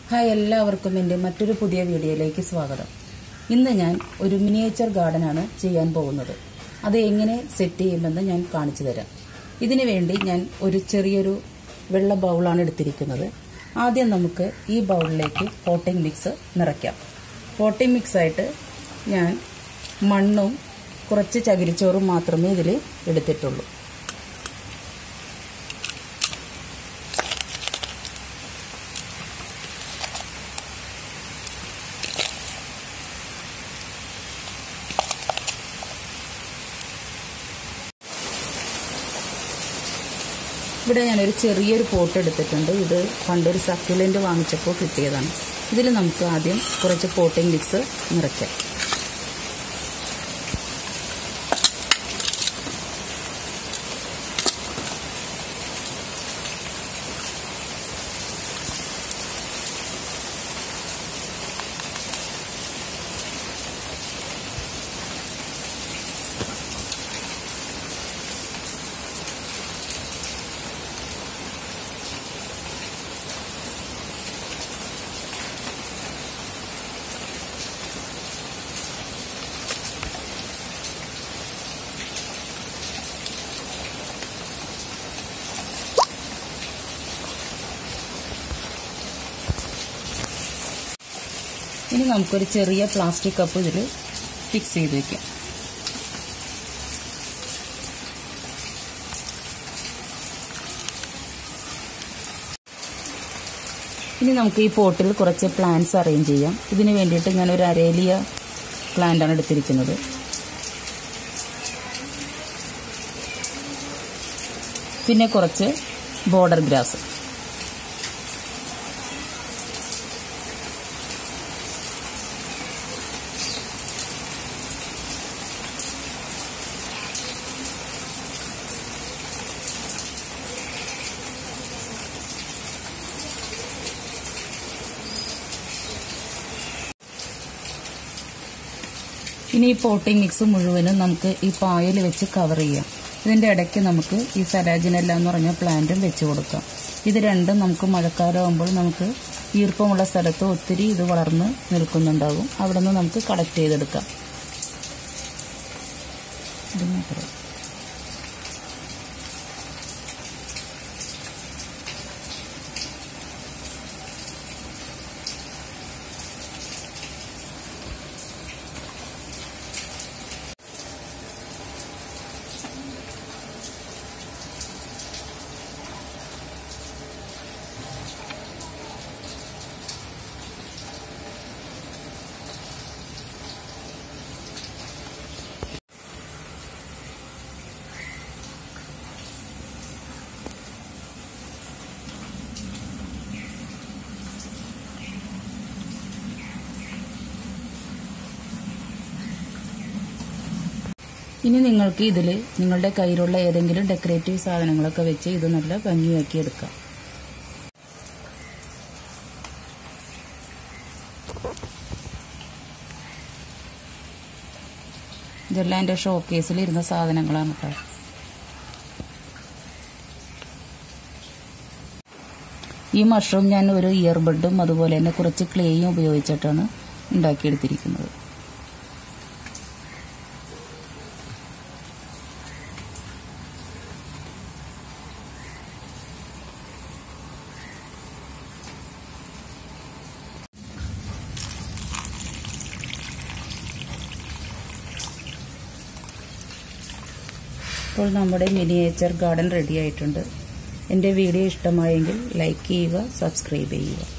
hi എല്ലാവർക്കും എൻ്റെ മറ്റൊരു പുതിയ വീഡിയോയിലേക്ക് സ്വാഗതം ഇന്ന് ഞാൻ ഒരു മിനിയേച്ചർ ഗാർഡനാണ് ചെയ്യാൻ പോകുന്നത് അത് എങ്ങനെ സെറ്റ് ചെയ്യുമെന്ന് ഞാൻ കാണിച്ചു തരാം ഇതിനു വേണ്ടി ഞാൻ ഒരു ചെറിയൊരു വെള്ള ബൗളാണ് എടുത്തിരിക്കുന്നത് ആദ്യം നമുക്ക് ഈ ബൗളിലേക്ക് പോട്ടിംഗ് മിക്സ് നിറയ്ക്കാം പോട്ടിംഗ് മിക്സായിട്ട് ഞാൻ മണ്ണും കുറച്ച് ചകിരിച്ചോറും മാത്രമേ ഇതിൽ എടുത്തിട്ടുള്ളൂ ഇവിടെ ഞാനൊരു ചെറിയൊരു പോട്ട് എടുത്തിട്ടുണ്ട് ഇത് പണ്ടൊരു സക്യുലൻ്റ് വാങ്ങിച്ചപ്പോൾ കിട്ടിയതാണ് ഇതിൽ നമുക്ക് ആദ്യം കുറച്ച് പോട്ടിംഗ് മിക്സ് നിറയ്ക്കാം ഇനി നമുക്കൊരു ചെറിയ പ്ലാസ്റ്റിക് കപ്പ് ഇതിൽ ഫിക്സ് ചെയ്ത് വെക്കാം ഇനി നമുക്ക് ഈ പോട്ടിൽ കുറച്ച് പ്ലാന്റ്സ് അറേഞ്ച് ചെയ്യാം ഇതിന് വേണ്ടിയിട്ട് ഞാൻ ഒരു അരേലിയ പ്ലാന്റാണ് എടുത്തിരിക്കുന്നത് പിന്നെ കുറച്ച് ബോർഡർ ഗ്രാസ് ഇനി ഈ പോട്ടിംഗ് മിക്സ് മുഴുവനും നമുക്ക് ഈ പായൽ വെച്ച് കവർ ചെയ്യാം ഇതിന്റെ ഇടയ്ക്ക് നമുക്ക് ഈ സലാജിനെല്ല എന്ന് പറഞ്ഞ പ്ലാന്റും വെച്ച് കൊടുക്കാം ഇത് രണ്ടും നമുക്ക് മഴക്കാലമാകുമ്പോൾ നമുക്ക് ഈർപ്പമുള്ള സ്ഥലത്ത് ഒത്തിരി ഇത് വളർന്ന് നിൽക്കുന്നുണ്ടാകും അവിടെ നിന്ന് നമുക്ക് കളക്ട് ചെയ്തെടുക്കാം ഇത് മാത്രം ഇനി നിങ്ങൾക്ക് ഇതിൽ നിങ്ങളുടെ കയ്യിലുള്ള ഏതെങ്കിലും ഡെക്കറേറ്റീവ് സാധനങ്ങളൊക്കെ വെച്ച് ഇത് നല്ല ഭംഗിയാക്കി എടുക്കാം ഇതെല്ലാം എൻ്റെ ഷോ കേസിൽ ഇരുന്ന സാധനങ്ങളാണ് കേട്ടോ ഈ മഷ്റൂം ഞാൻ ഒരു ഇയർബഡും അതുപോലെ തന്നെ കുറച്ച് ക്ലേയും ഉപയോഗിച്ചിട്ടാണ് ഉണ്ടാക്കിയെടുത്തിരിക്കുന്നത് ഇപ്പോൾ നമ്മുടെ മിനിയേച്ചർ ഗാർഡൻ റെഡി ആയിട്ടുണ്ട് എൻ്റെ വീഡിയോ ഇഷ്ടമായെങ്കിൽ ലൈക്ക് ചെയ്യുക സബ്സ്ക്രൈബ് ചെയ്യുക